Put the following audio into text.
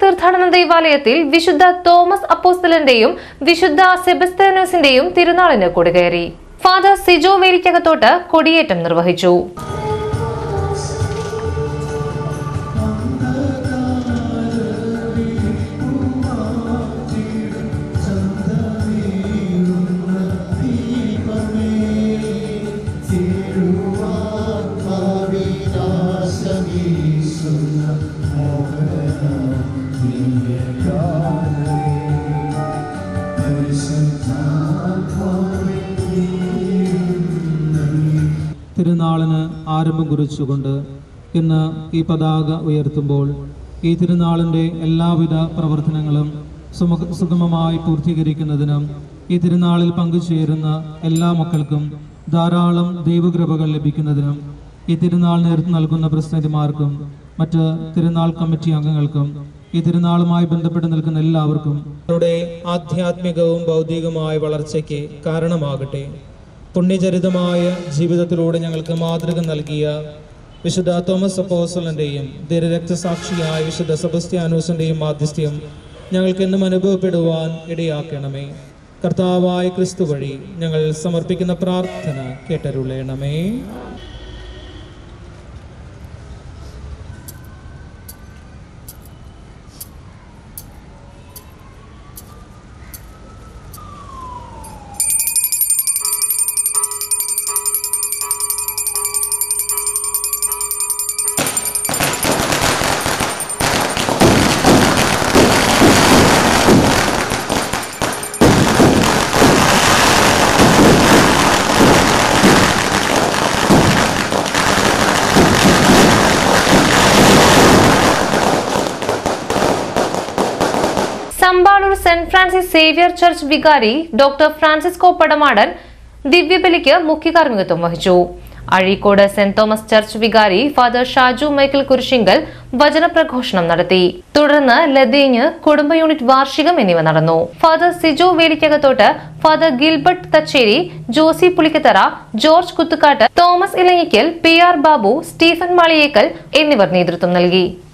തീർത്ഥാടന ദൈവാലയത്തിൽ വിശുദ്ധ തോമസ് അപ്പോസ്തലന്റെയും വിശുദ്ധ സെബസ്തനോസിന്റെയും തിരുനാളിന് കൊടികയറി ഫാദർ സിജോ വേലിക്കകത്തോട്ട് കൊടിയേറ്റം നിർവഹിച്ചു തിരുനാളിന് ആരംഭം കുറിച്ചുകൊണ്ട് ഇന്ന് ഈ പതാക ഉയർത്തുമ്പോൾ ഈ തിരുനാളിൻ്റെ എല്ലാവിധ പ്രവർത്തനങ്ങളും സുമുഖ സുഗമമായി പൂർത്തീകരിക്കുന്നതിനും ഈ തിരുനാളിൽ പങ്കുചേരുന്ന എല്ലാ മക്കൾക്കും ധാരാളം ദൈവകൃപകൾ ലഭിക്കുന്നതിനും ഈ തിരുനാൾ നേതൃത്വം നൽകുന്ന പ്രസിഡന്റുമാർക്കും മറ്റ് തിരുനാൾ കമ്മിറ്റി അംഗങ്ങൾക്കും ഈ തിരുനാളുമായി ബന്ധപ്പെട്ട് നിൽക്കുന്ന എല്ലാവർക്കും അവരുടെ ആധ്യാത്മികവും ഭൗതികവുമായ വളർച്ചയ്ക്ക് കാരണമാകട്ടെ പുണ്യചരിതമായ ജീവിതത്തിലൂടെ ഞങ്ങൾക്ക് മാതൃക നൽകിയ വിശുദ്ധ തോമസ് അപ്പോസലന്റെയും ധീരരക്തസാക്ഷിയായ വിശുദ്ധ സെബസ്ത്യാനോസിന്റെയും മാധ്യസ്ഥ്യം ഞങ്ങൾക്ക് എന്നും അനുഭവപ്പെടുവാൻ ഇടയാക്കണമേ കർത്താവായ ക്രിസ്തു വഴി ഞങ്ങൾ സമർപ്പിക്കുന്ന പ്രാർത്ഥന കേട്ടരുളേണമേ Sampaloor Saint Francis Xavier church വികാരി ഡോക്ടർ ഫ്രാൻസിസ്കോ പടമാടൻ ദിവ്യബലിക്ക് മുഖ്യകാർമ്മികത്വം വഹിച്ചു അഴീക്കോട് സെന്റ് തോമസ് ചർച്ച് വികാരി ഫാദർ ഷാജു മൈക്കിൾ കുരിശിങ്കൽ വചനപ്രഘോഷണം നടത്തി തുടർന്ന് ലതീഞ്ഞ് കുടുംബ യൂണിറ്റ് വാർഷികം എന്നിവ നടന്നു father Sijo Velikkakathottu father Gilbert Thacheri Josy Pulikkathara George Kuthukattu Thomas Elanjikkal P R Babu Stephen Maliyekkal എന്നിവർ നേതൃത്വം നൽകി